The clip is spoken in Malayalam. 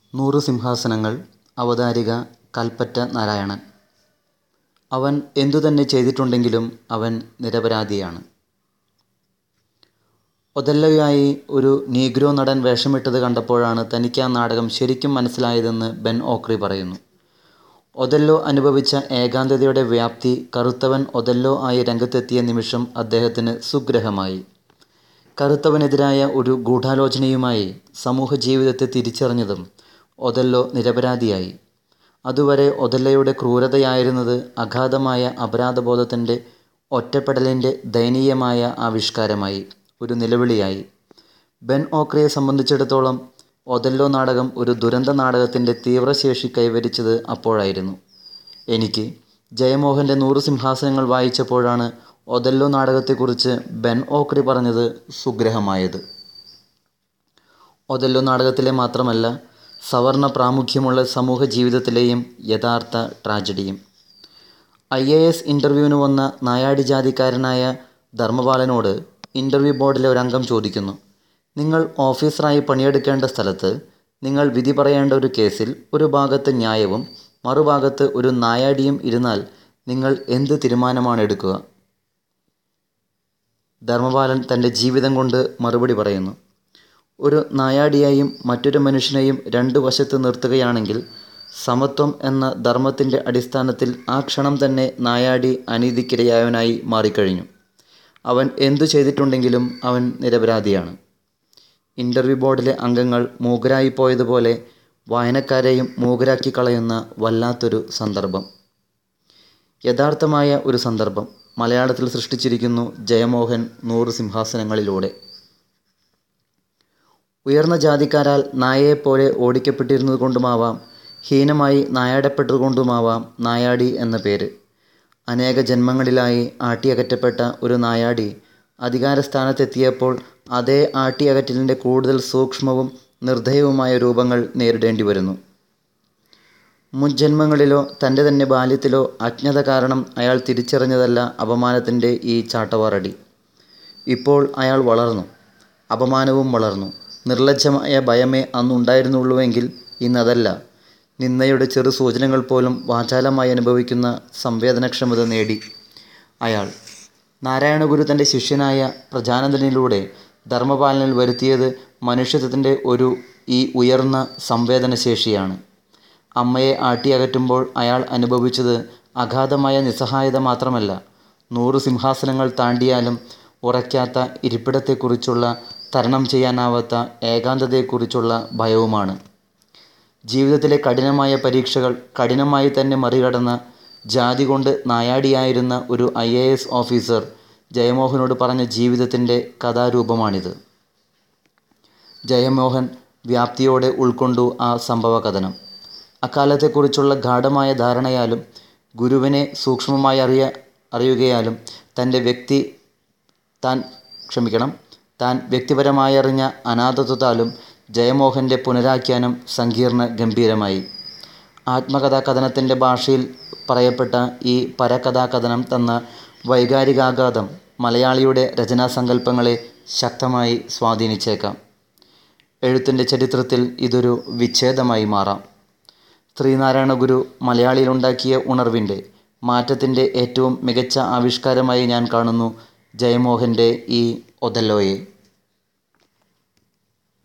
നൂറ് സിംഹാസനങ്ങൾ അവതാരിക കൽപ്പറ്റ നാരായണൻ അവൻ എന്തുതന്നെ ചെയ്തിട്ടുണ്ടെങ്കിലും അവൻ നിരപരാധിയാണ് ഒഥല്ലോയായി ഒരു നീഗ്രോ നടൻ വേഷമിട്ടത് കണ്ടപ്പോഴാണ് തനിക്ക് ആ നാടകം ശരിക്കും മനസ്സിലായതെന്ന് ബെൻ ഓക്രി പറയുന്നു ഒഥല്ലോ അനുഭവിച്ച ഏകാന്തതയുടെ വ്യാപ്തി കറുത്തവൻ ഒഥല്ലോ ആയി രംഗത്തെത്തിയ നിമിഷം അദ്ദേഹത്തിന് സുഗ്രഹമായി കറുത്തവനെതിരായ ഒരു ഗൂഢാലോചനയുമായി സമൂഹ ജീവിതത്തെ തിരിച്ചറിഞ്ഞതും ഒഥല്ലോ നിരപരാധിയായി അതുവരെ ഒഥല്ലയുടെ ക്രൂരതയായിരുന്നത് അഗാധമായ അപരാധബോധത്തിൻ്റെ ഒറ്റപ്പെടലിൻ്റെ ദയനീയമായ ആവിഷ്കാരമായി ഒരു നിലവിളിയായി ബെൻ ഓക്രയെ സംബന്ധിച്ചിടത്തോളം ഒഥല്ലോ നാടകം ഒരു ദുരന്ത നാടകത്തിൻ്റെ തീവ്രശേഷി കൈവരിച്ചത് അപ്പോഴായിരുന്നു എനിക്ക് ജയമോഹൻ്റെ നൂറ് സിംഹാസനങ്ങൾ വായിച്ചപ്പോഴാണ് ഒഥല്ലോ നാടകത്തെക്കുറിച്ച് ബെൻ ഓക്രി പറഞ്ഞത് സുഗ്രഹമായത് ഒഥല്ലോ നാടകത്തിലെ മാത്രമല്ല സവർണ പ്രാമുഖ്യമുള്ള സമൂഹ ജീവിതത്തിലെയും യഥാർത്ഥ ട്രാജഡിയും ഐ എ എസ് ഇൻ്റർവ്യൂവിന് വന്ന നായാടി ജാതിക്കാരനായ ധർമ്മപാലനോട് ഇൻ്റർവ്യൂ ബോർഡിലെ ഒരംഗം ചോദിക്കുന്നു നിങ്ങൾ ഓഫീസറായി പണിയെടുക്കേണ്ട സ്ഥലത്ത് നിങ്ങൾ വിധി പറയേണ്ട ഒരു കേസിൽ ഒരു ഭാഗത്ത് ന്യായവും മറുഭാഗത്ത് ഒരു നായാടിയും ഇരുന്നാൽ നിങ്ങൾ എന്ത് തീരുമാനമാണ് എടുക്കുക ധർമ്മപാലൻ തൻ്റെ ജീവിതം കൊണ്ട് മറുപടി പറയുന്നു ഒരു നായാടിയെയും മറ്റൊരു മനുഷ്യനെയും രണ്ടു വശത്ത് നിർത്തുകയാണെങ്കിൽ സമത്വം എന്ന ധർമ്മത്തിൻ്റെ അടിസ്ഥാനത്തിൽ ആ ക്ഷണം തന്നെ നായാടി അനീതിക്കിരയായവനായി മാറിക്കഴിഞ്ഞു അവൻ എന്തു ചെയ്തിട്ടുണ്ടെങ്കിലും അവൻ നിരപരാധിയാണ് ഇൻ്റർവ്യൂ ബോർഡിലെ അംഗങ്ങൾ മൂകരായി പോയതുപോലെ വായനക്കാരെയും മൂകരാക്കി കളയുന്ന വല്ലാത്തൊരു സന്ദർഭം യഥാർത്ഥമായ ഒരു സന്ദർഭം മലയാളത്തിൽ സൃഷ്ടിച്ചിരിക്കുന്നു ജയമോഹൻ നൂറ് സിംഹാസനങ്ങളിലൂടെ ഉയർന്ന ജാതിക്കാരാൽ നായയെപ്പോലെ ഓടിക്കപ്പെട്ടിരുന്നത് കൊണ്ടുമാവാം ഹീനമായി നായാടപ്പെട്ടതുകൊണ്ടുമാവാം നായാടി എന്ന പേര് അനേക ജന്മങ്ങളിലായി ആട്ടിയകറ്റപ്പെട്ട ഒരു നായാടി അധികാരസ്ഥാനത്തെത്തിയപ്പോൾ അതേ ആട്ടിയകറ്റലിൻ്റെ കൂടുതൽ സൂക്ഷ്മവും നിർദ്ദയവുമായ രൂപങ്ങൾ നേരിടേണ്ടി വരുന്നു മുൻജന്മങ്ങളിലോ തൻ്റെ തന്നെ ബാല്യത്തിലോ അജ്ഞത കാരണം അയാൾ തിരിച്ചറിഞ്ഞതല്ല അപമാനത്തിൻ്റെ ഈ ചാട്ടവാറടി ഇപ്പോൾ അയാൾ വളർന്നു അപമാനവും വളർന്നു നിർലജ്ജമായ ഭയമേ അന്നുണ്ടായിരുന്നുള്ളൂവെങ്കിൽ ഇന്നതല്ല നിന്നയുടെ ചെറു സൂചനകൾ പോലും വാചാലമായി അനുഭവിക്കുന്ന സംവേദനക്ഷമത നേടി അയാൾ നാരായണഗുരു തൻ്റെ ശിഷ്യനായ പ്രജാനന്ദനിലൂടെ ധർമ്മപാലനിൽ വരുത്തിയത് മനുഷ്യത്വത്തിൻ്റെ ഒരു ഈ ഉയർന്ന സംവേദനശേഷിയാണ് അമ്മയെ ആട്ടിയകറ്റുമ്പോൾ അയാൾ അനുഭവിച്ചത് അഗാധമായ നിസ്സഹായത മാത്രമല്ല നൂറ് സിംഹാസനങ്ങൾ താണ്ടിയാലും ഉറയ്ക്കാത്ത ഇരിപ്പിടത്തെക്കുറിച്ചുള്ള തരണം ചെയ്യാനാവാത്ത ഏകാന്തതയെക്കുറിച്ചുള്ള ഭയവുമാണ് ജീവിതത്തിലെ കഠിനമായ പരീക്ഷകൾ കഠിനമായി തന്നെ മറികടന്ന ജാതി കൊണ്ട് നായാടിയായിരുന്ന ഒരു ഐ എ എസ് ഓഫീസർ ജയമോഹനോട് പറഞ്ഞ ജീവിതത്തിൻ്റെ കഥാരൂപമാണിത് ജയമോഹൻ വ്യാപ്തിയോടെ ഉൾക്കൊണ്ടു ആ സംഭവ കഥനം അക്കാലത്തെക്കുറിച്ചുള്ള ഗാഠമായ ധാരണയാലും ഗുരുവിനെ സൂക്ഷ്മമായി അറിയ അറിയുകയാലും തൻ്റെ വ്യക്തി താൻ ക്ഷമിക്കണം താൻ വ്യക്തിപരമായി അറിഞ്ഞ അനാഥത്വത്താലും ജയമോഹൻ്റെ പുനരാഖ്യാനം സങ്കീർണ ഗംഭീരമായി ആത്മകഥാകഥനത്തിൻ്റെ ഭാഷയിൽ പറയപ്പെട്ട ഈ പരകഥാകഥനം തന്ന വൈകാരികാഘാതം മലയാളിയുടെ രചനാസങ്കല്പങ്ങളെ ശക്തമായി സ്വാധീനിച്ചേക്കാം എഴുത്തിൻ്റെ ചരിത്രത്തിൽ ഇതൊരു വിച്ഛേദമായി മാറാം ശ്രീനാരായണ ഗുരു മലയാളിയിലുണ്ടാക്കിയ ഉണർവിൻ്റെ മാറ്റത്തിൻ്റെ ഏറ്റവും മികച്ച ആവിഷ്കാരമായി ഞാൻ കാണുന്നു ജയമോഹൻ്റെ ഈ ഒഥല്ലോയെ